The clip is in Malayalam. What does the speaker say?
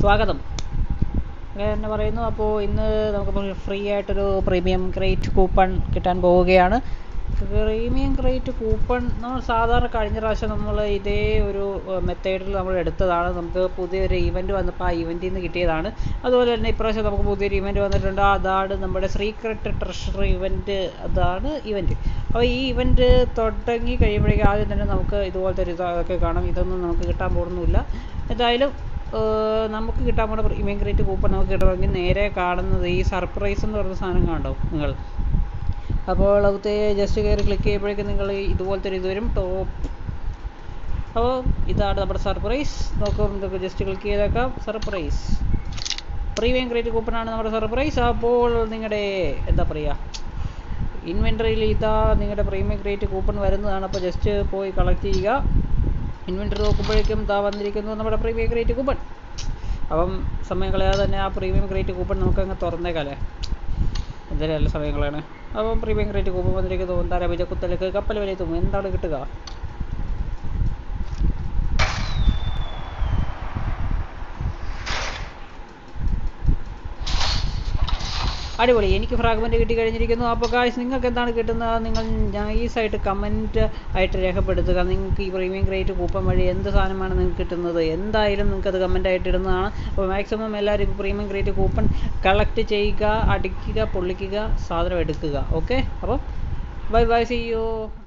സ്വാഗതം അങ്ങനെ തന്നെ പറയുന്നു അപ്പോൾ ഇന്ന് നമുക്ക് ഫ്രീ ആയിട്ടൊരു പ്രീമിയം ക്രേറ്റ് കൂപ്പൺ കിട്ടാൻ പോവുകയാണ് പ്രീമിയം ക്രേറ്റ് കൂപ്പൺ നമ്മൾ സാധാരണ കഴിഞ്ഞ പ്രാവശ്യം നമ്മൾ ഇതേ ഒരു മെത്തേഡിൽ നമ്മൾ എടുത്തതാണ് നമുക്ക് പുതിയൊരു ഇവൻറ്റ് വന്നപ്പോൾ ആ ഇവൻറ്റിൽ നിന്ന് കിട്ടിയതാണ് അതുപോലെ തന്നെ ഇപ്രാവശ്യം നമുക്ക് പുതിയൊരു ഇവൻറ്റ് വന്നിട്ടുണ്ട് അതാണ് നമ്മുടെ സീക്രട്ട് ട്രഷർ ഇവൻറ്റ് അതാണ് ഇവൻറ്റ് അപ്പോൾ ഈ ഇവൻറ്റ് തുടങ്ങി കഴിയുമ്പോഴേക്കും ആദ്യം തന്നെ നമുക്ക് ഇതുപോലത്തെ ഒരു ഇതൊക്കെ കാണാം ഇതൊന്നും നമുക്ക് കിട്ടാൻ പോകുന്നില്ല എന്തായാലും ഏർ നമുക്ക് കിട്ടാൻ പോകുന്ന പ്രീമിയം ക്രേറ്റ് കൂപ്പൺ നമുക്ക് കിട്ടണമെങ്കിൽ നേരെ കാണുന്നത് ഈ സർപ്രൈസ് എന്ന് പറയുന്ന സാധനം കണ്ടോ നിങ്ങൾ അപ്പോൾ അകത്തെ ജസ്റ്റ് കയറി ക്ലിക്ക് ചെയ്യുമ്പോഴേക്കും നിങ്ങൾ ഇതുപോലത്തെ ഒരു ഇത് വരും ടോപ്പ് അപ്പോൾ ഇതാണ് നമ്മുടെ സർപ്രൈസ് നോക്കും ഇതൊക്കെ ജസ്റ്റ് ക്ലിക്ക് ചെയ്തേക്കാം സർപ്രൈസ് പ്രീമിയം ക്രേറ്റ് കൂപ്പണാണ് നമ്മുടെ സർപ്രൈസ് അപ്പോൾ നിങ്ങളുടെ എന്താ പറയുക ഇൻവെൻറ്ററിയിൽ ഇതാ നിങ്ങളുടെ പ്രീമിയം ക്രേറ്റ് കൂപ്പൺ വരുന്നതാണ് അപ്പോൾ ജസ്റ്റ് പോയി കളക്ട് ചെയ്യുക ഇൻവെൻറ്ററി നോക്കുമ്പോഴേക്കും ഇതാ വന്നിരിക്കുന്നു നമ്മുടെ പ്രീമിയം ക്രേറ്റ് കൂപ്പൺ അപ്പം സമയം കളയാതെ തന്നെ ആ പ്രീമിയം ക്രേറ്റ് കൂപ്പൺ നമുക്കങ്ങ് തുറന്നേക്കാല്ലേ എന്തായാലും നല്ല സമയങ്ങളാണ് അപ്പം പ്രീമിയം ക്രേറ്റ് കൂപ്പൺ വന്നിരിക്കുന്നു എന്താ വിജക്കുത്തലേക്ക് കപ്പൽ വിലയെത്തും എന്താണ് കിട്ടുക അടിപൊളി എനിക്ക് ഫ്രാഗ്മെൻറ്റ് കിട്ടി കഴിഞ്ഞിരിക്കുന്നു അപ്പോൾ കാശ് നിങ്ങൾക്ക് എന്താണ് കിട്ടുന്നത് നിങ്ങൾ നൈസായിട്ട് കമൻറ്റ് ആയിട്ട് രേഖപ്പെടുത്തുക നിങ്ങൾക്ക് ഈ പ്രീമിയം ക്രേറ്റ് കൂപ്പൺ വഴി എന്ത് സാധനമാണ് നിങ്ങൾക്ക് കിട്ടുന്നത് എന്തായാലും നിങ്ങൾക്ക് അത് കമൻ്റ് ആയിട്ട് ഇടുന്നതാണ് അപ്പോൾ മാക്സിമം എല്ലാവരും പ്രീമിയം ക്രേറ്റ് കൂപ്പൺ കളക്ട് ചെയ്യുക അടിക്കുക പൊള്ളിക്കുക സാധനം എടുക്കുക ഓക്കെ അപ്പോൾ ബൈ ബൈ സി യു